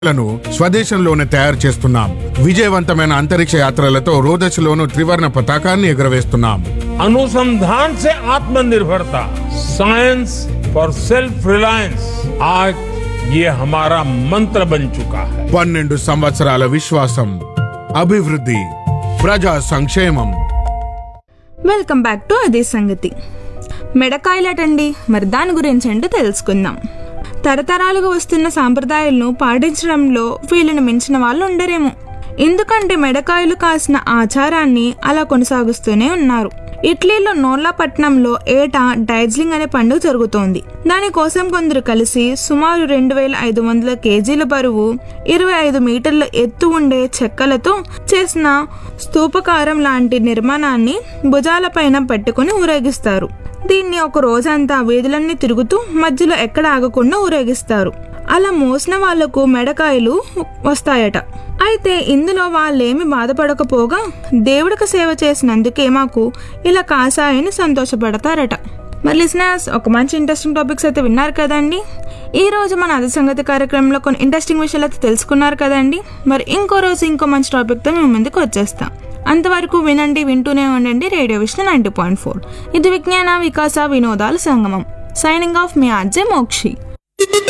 లను స్వదేశంలోనే తయారు చేస్తున్నాం విజయవంతమైన అంతరిక్ష యాత్రలతో రోదశలోను త్రివర్ణ పతాకాన్ని ఎగురవేస్తున్నాం अनुसंधान से आत्मनिर्भरता साइंस फॉर सेल्फ रिलायंस आज ये हमारा मंत्र बन चुका है పన్నెండు సంవత్సరాల విశ్వాసం అభివృద్ధి ప్రజా సంక్షేమం వెల్కమ్ బ్యాక్ టు అదే సంగతి మెడకాయలటండి మరి దాని గురించి ఏంటో తెలుసుకుందాం తరతరాలుగా వస్తున్న సాంప్రదాయాలను పాటించడంలో వీళ్ళని మించిన వాళ్ళు ఉండరేమో ఎందుకంటే మెడకాయలు కాసిన ఆచారాన్ని అలా కొనసాగిస్తూనే ఉన్నారు ఇటలీలో నోర్లాపట్నంలో ఏటా డైజ్లింగ్ అనే పండుగ జరుగుతోంది దానికోసం కొందరు కలిసి సుమారు రెండు వేల ఐదు వందల కేజీల బరువు ఇరవై ఐదు మీటర్ల ఎత్తు ఉండే చెక్కలతో చేసిన స్తూపకారం లాంటి నిర్మాణాన్ని భుజాలపైన పెట్టుకుని ఊరేగిస్తారు దీన్ని ఒక రోజంతా వీధులన్నీ తిరుగుతూ మధ్యలో ఎక్కడ ఆగకుండా ఊరేగిస్తారు అలా మోసిన వాళ్లకు మెడకాయలు వస్తాయట అయితే ఇందులో వాళ్ళేమి బాధపడకపోగా దేవుడికి సేవ చేసినందుకే మాకు ఇలా కాసాయని సంతోషపడతారట మరి లిసినర్స్ ఒక మంచి ఇంట్రెస్టింగ్ టాపిక్స్ అయితే విన్నారు కదండి ఈ రోజు మన అది సంగతి కార్యక్రమంలో కొన్ని ఇంట్రెస్టింగ్ విషయాలు అయితే తెలుసుకున్నారు కదండి మరి ఇంకో రోజు ఇంకో మంచి టాపిక్తో మేము ముందుకు వచ్చేస్తాం అంతవరకు వినండి వింటూనే ఉండండి radio Vishnu ninety point four ఇది విజ్ఞాన వికాస వినోదాల సంగమం సైనింగ్ ఆఫ్ మీ ఆర్జే మోక్షి